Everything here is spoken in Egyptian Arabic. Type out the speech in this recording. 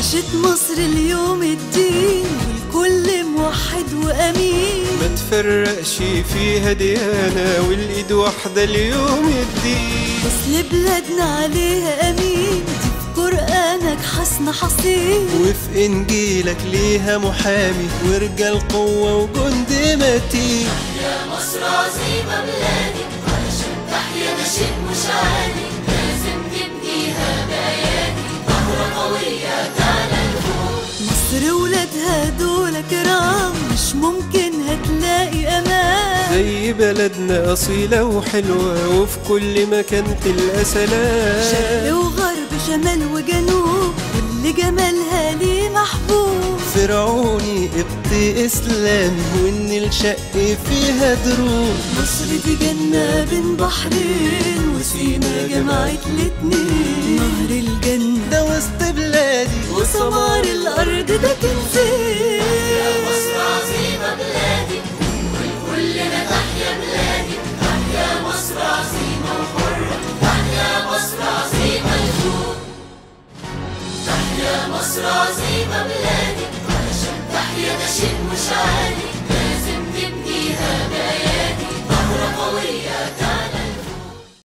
عاشت مصر اليوم الدين والكل موحد وأمين ما تفرقش فيها ديانة والإيد واحدة اليوم الدين أصل بلادنا عليها أمين دي في قرآنك حسن حصين وفي إنجيلك ليها محامي ورجال قوة وجند متين مصر عظيمة بلادي علشان تحيا نشيد مش عادي لازم نبنيها بأيادي ثورة قوية تعلى الفوق مصر ولادها دول كرام مش ممكن هتلاقي أمان زي بلدنا أصيلة وحلوة وفي كل مكان تلقى شرق سلام وغرب شمال وجنوب كل جمالها ليه محبوب فرعوني قبط إسلامي والنيل شق فيها دروب مصر دي جنة بين بحرين وسينا جمعت الاتنين نهر الجنة ده وسط بلادي وسمار الأرض ده كنزين مصر عظيمة بلادي وكلنا تحيا بلادي تحيا مصر عظيمة وحرة تحيا مصر عظيمة الفوق تحيا مصر عظيمة بلادي علشان تحيا نشيد مش عادي